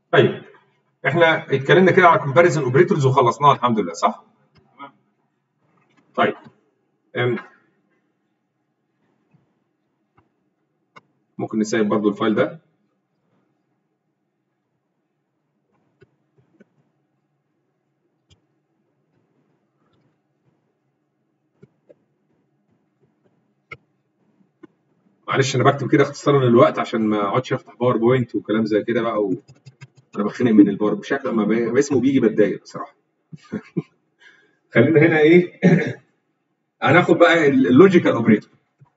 طيب احنا اتكلمنا كده على كومباريزن اوبريتورز وخلصناها الحمد لله صح؟ طيب أم. ممكن نسيب برضو الفايل ده معلش انا بكتب كده اختصارا للوقت عشان ما اقعدش افتح باوربوينت وكلام زي كده بقى و... انا بتخنق من الباور بشكل ما ب- اسمه بيجي بتضايق بصراحه خلينا هنا ايه هناخد بقى اللوجيكال اوبريتور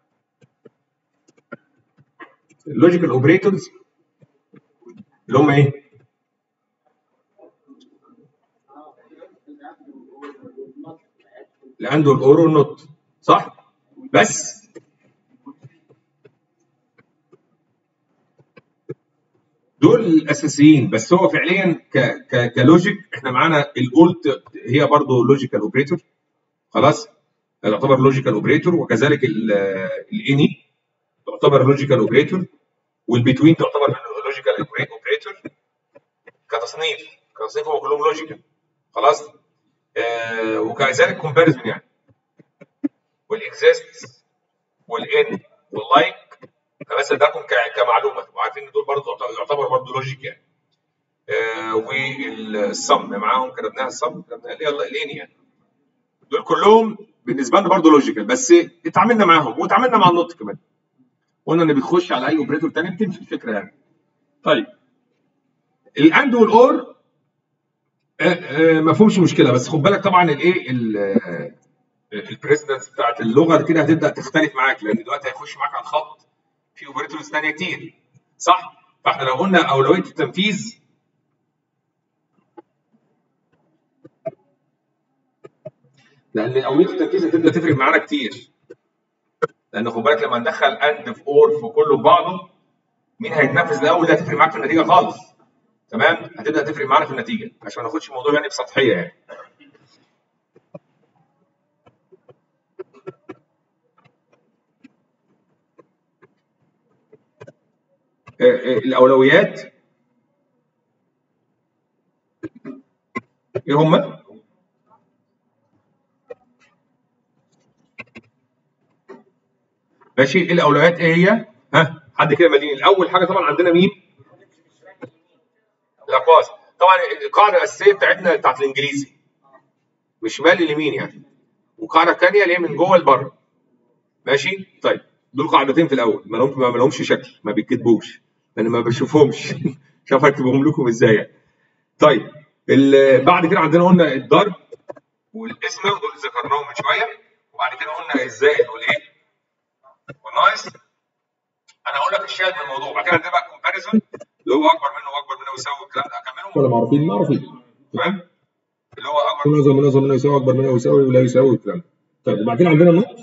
اللوجيكال اوبريتورز اللي هم ايه؟ الاند والاور والنوت صح؟ بس دول الاساسيين بس هو فعليا ك ك كلوجيك احنا معانا الاولت هي برضه لوجيكال اوبريتور خلاص تعتبر لوجيكال اوبريتور وكذلك الاني تعتبر لوجيكال اوبريتور والبتوين تعتبر لوجيكال اوبريتور كتصنيف كتصنيف هو كلهم لوجيكال خلاص آه وكذلك كومباريزون يعني والاكزيست والان واللايك فبس اداكم ك- كمعلومه وعارفين ان دول برضه يعتبر برضه لوجيك يعني آه والصم معاهم كتبناها الصم كتبناها اللي هي الاني يعني دول كلهم بالنسبه لنا برضه لوجيكال بس اتعاملنا معاهم واتعاملنا مع النوت كمان قلنا ان بتخش على اي اوبريتور تاني بتمشي الفكره يعني طيب الاند والاور آه، آه، ما فيهمش مشكله بس خد بالك طبعا الايه البريسيدنس بتاعت اللغه كده هتبدا تختلف معاك لان دلوقتي هيخش معاك على الخط في اوبريتورز ثانيه كتير صح؟ فاحنا لو قلنا اولويه التنفيذ لان اولويه التنفيذ هتبدا تفرق معانا كتير لان خد بالك لما ندخل اند في اور في كله في بعضه مين هيتنفذ الاول ده هتفرق معاك في النتيجه خالص تمام هتبدا تفرق معانا في النتيجه عشان ما ناخدش الموضوع يعني بسطحيه يعني آه، آه، الاولويات ايه هم؟ ماشي ايه الاولويات ايه هي؟ ها حد كده مديني الاول حاجه طبعا عندنا مين؟ الاقواس طبعا القاعده الاساسيه بتاعتنا بتاعت الانجليزي مش شمال اليمين يعني والقاعده الثانيه اللي هي من جوه لبره ماشي طيب دول قاعدتين في الاول ما لهمش ما لهمش شكل ما بيتكتبوش انا ما بشوفهمش شوف هكتبهم لكم ازاي يعني. طيب ال- بعد كده عندنا قلنا الضرب والقسمه ودول ذكرناهم من شويه وبعد كده قلنا الزائد والايه والناقص انا هقول لك الشاهد من الموضوع وبعد كده عندنا بقى الكومباريزون اللي هو اكبر منه واكبر منه يساوي الكلام ده اكملهم ولا معروفين معروفين تمام اللي هو اكبر من اصغر من اصغر منه يساوي اكبر منه يساوي ولا يساوي الكلام ده. طيب وبعد كده عندنا النص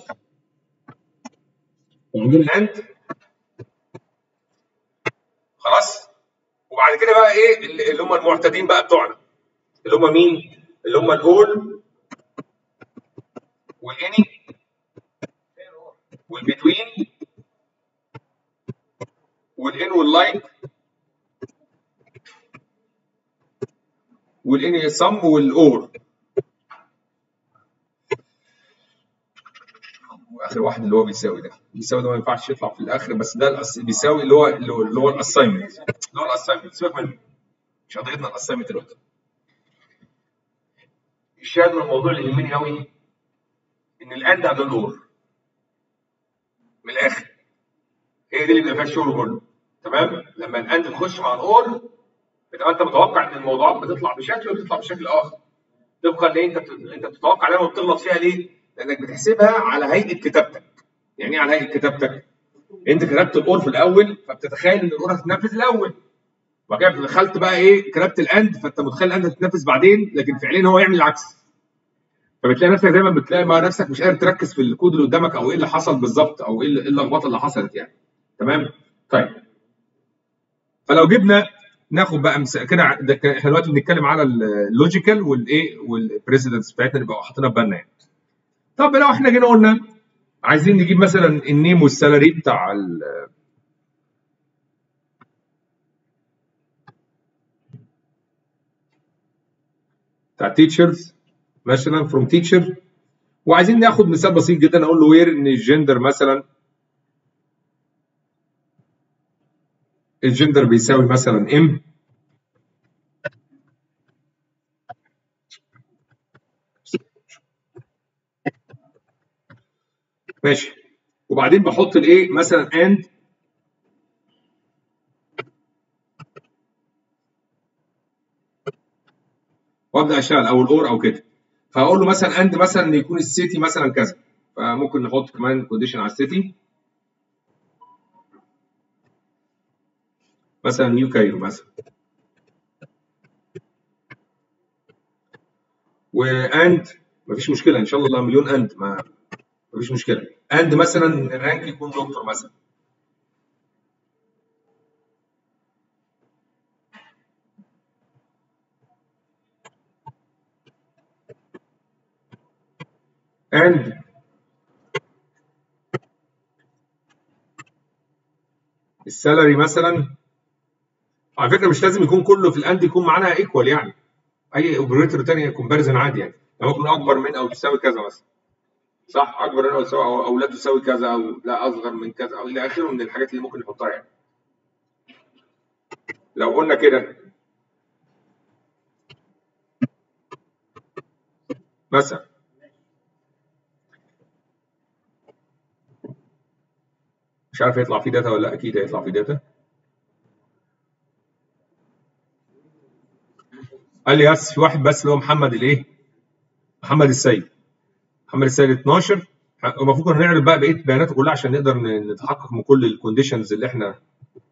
وعندنا اند خلاص وبعد كده بقى ايه اللي اللي هم المعتادين بقى بتوعنا اللي هم مين؟ اللي هم الاول والاني والبتوين والان واللايك والاني سم والاور واخر واحد اللي هو بيساوي ده بيساوي ده ما ينفعش يطلع في الاخر بس ده الأس... بيساوي اللي هو اللي هو, اللي هو الاساينمنت اللي هو الاساينمنت سيبك منه مش قضيتنا الاساينمنت دلوقتي الشاهد من الموضوع اللي يهمني قوي ان الاند قبل الاور من الاخر هي دي اللي بيبقى فيها الشغل كله تمام لما الاند تخش مع الاور بتبقى انت متوقع ان الموضوعات بتطلع بشكل وبتطلع بشكل اخر طبقا ليه انت بت- انت بتتوقع عليها وبتغلط فيها ليه؟ لانك بتحسبها على هيئه كتابتك يعني ايه على هيئه كتابتك؟ انت كتبت الاور في الاول فبتتخيل ان الاور هتتنفذ الاول وبعد كده دخلت بقى ايه كتبت الاند فانت متخيل الاند هتتنفذ بعدين لكن فعليا هو يعمل العكس فبتلاقي نفسك دايما بتلاقي مع نفسك مش قادر تركز في الكود اللي قدامك او ايه اللي حصل بالظبط او ايه اللي- إيه اللخبطه اللي حصلت يعني تمام طيب فلو جبنا ناخد بقى مس- كده ده ك- احنا دلوقتي بنتكلم على اللوجيكال والايه والبريسيدنس بتاعتنا نبقى حاطينها في بالنا يعني طب لو احنا جينا قلنا عايزين نجيب مثلا النيم والسالري بتاع ال بتاع teachers مثلا from teacher وعايزين ناخد مثال بسيط جدا اقول له وير ان الجندر مثلا الجندر بيساوي مثلا ام ماشي وبعدين بحط الايه مثلا and وابدا اشتغل او الاور او كده فهقول له مثلا اند مثلا ان يكون السيتي مثلا كذا فممكن نحط كمان كونديشن على السيتي مثلا نيو كايرو مثلا واند مفيش مشكله ان شاء الله مليون اند ما مفيش مشكله اند مثلا الرانك يكون دكتور مثلا and السالري مثلا على فكره مش لازم يكون كله في الاند يكون معانا ايكوال يعني اي اوبريتور تاني كومباريزن عادي يعني يعني ممكن اكبر من او تساوي كذا مثلا صح اكبر من او تساوي او, أو لا تساوي كذا او لا اصغر من كذا او الى اخره من الحاجات اللي ممكن نحطها يعني لو قلنا كده مثلا مش عارف يطلع فيه داتا ولا لا اكيد هيطلع فيه داتا قال لي يس في واحد بس اللي هو محمد الايه محمد السيد محمد السيد 12 المفروض كنا نعرض بقى بقيه بياناته كلها عشان نقدر نتحقق من كل الكونديشنز اللي احنا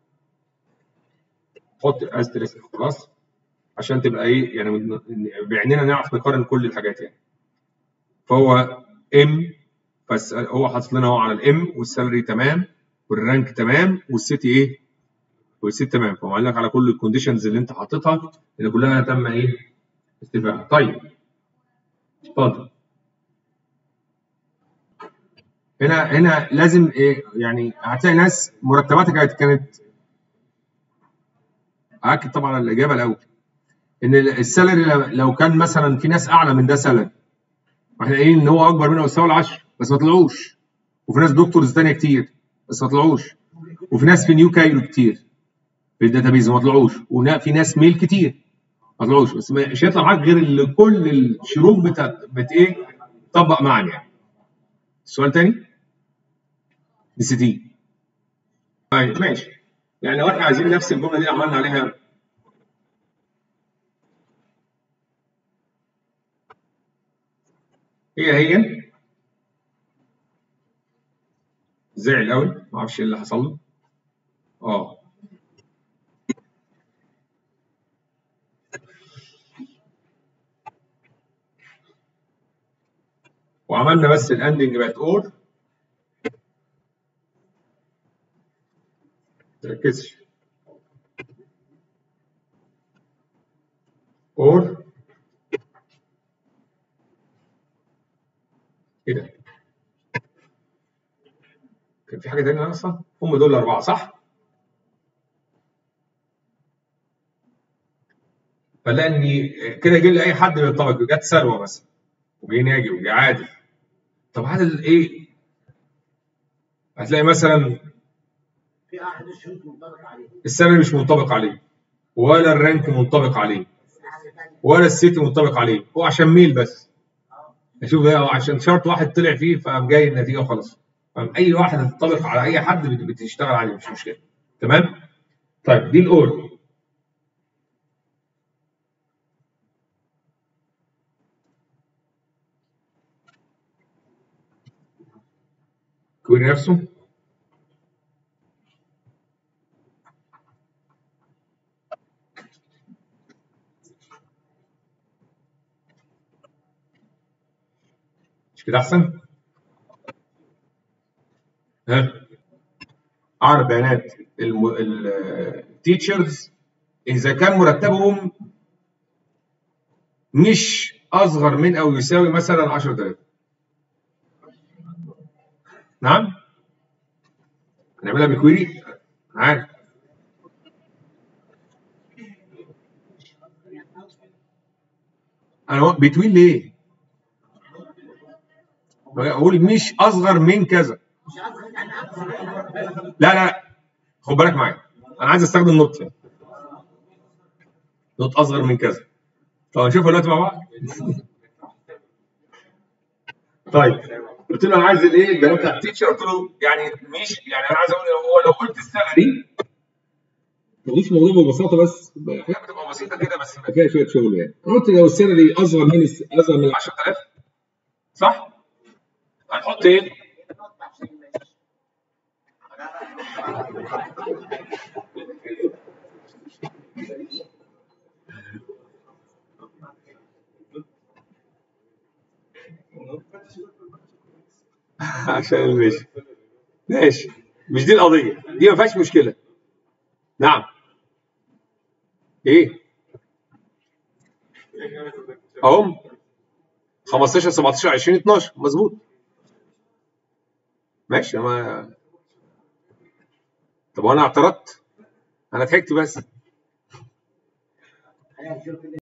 نحط استريس خلاص عشان تبقى ايه يعني بعيننا نعرف نقارن كل الحاجات يعني فهو ام بس هو حاطط لنا اهو على الام والسالري تمام والرانك تمام والسيتي ايه والسيتي تمام فهو قال لك على كل الكونديشنز اللي انت حاططها ان كلها تم ايه استيفائها طيب اتفضل هنا هنا لازم ايه يعني هتلاقي ناس مرتباتها كانت كانت اكد طبعا على الاجابه الاول ان السالري لو كان مثلا في ناس اعلى من ده سالري واحنا قايلين ان هو اكبر منه يساوي العشر بس ما طلعوش وفي ناس دكتورز ثانيه كتير بس ما طلعوش وفي ناس في نيو كايرو كتير في الداتابيز ما طلعوش وفي ناس ميل كتير ما طلعوش بس مش هيطلع معاك غير اللي كل الشروط بت بت ايه تطبق معا يعني السؤال تاني نسيتيه طيب ماشي يعني لو احنا عايزين نفس الجمله دي عملنا عليها هي هي زعل قوي ما اعرفش ايه اللي حصل له اه وعملنا بس الاندنج بقت اور تركزش اور ايه ده؟ كان في حاجه تانية اصلا؟ هم دول الاربعه صح؟ فلاقي ان كده يجي لي اي حد من الطبق جت سلوى مثلا وجي ناجي وجي عادل طب عادل ايه؟ هتلاقي مثلا في احد الشروط منطبق عليه السنه مش منطبق عليه ولا الرانك منطبق عليه ولا السيتي منطبق عليه هو عشان ميل بس اشوف ده عشان شرط واحد طلع فيه فقام جاي النتيجه وخلاص فقام اي واحد هتنطبق على اي حد بت- بتشتغل عليه مش مشكله تمام طيب دي الاور كويري نفسه مش كده احسن؟ ها اعرف بيانات التيتشرز اذا كان مرتبهم مش اصغر من او يساوي مثلا 10000 نعم هنعملها بكويري عارف انا بتوين ليه؟ اقول مش اصغر من كذا مش اصغر يعني اكثر لا لا خد بالك معايا انا عايز استخدم نوت يعني. نوت اصغر من كذا طب هنشوفها دلوقتي مع بعض طيب قلت له انا عايز الايه البيان بتاع التيتشر قلت له يعني مش يعني انا عايز اقول هو لو قلت السالري ما تقولش الموضوع ببساطه بس احيانا بتبقى بسيطه كده بس يبقى فيها شويه شغل يعني انا قلت لو السالري اصغر من الس- اصغر من 10000 صح؟ هنحط ايه؟ عشان المشي ماشي مش دي القضيه دي ما فيهاش مشكله نعم ايه اهم 15 17 20 12 مظبوط ماشي ما طب وانا اعترضت انا ضحكت بس هنشوف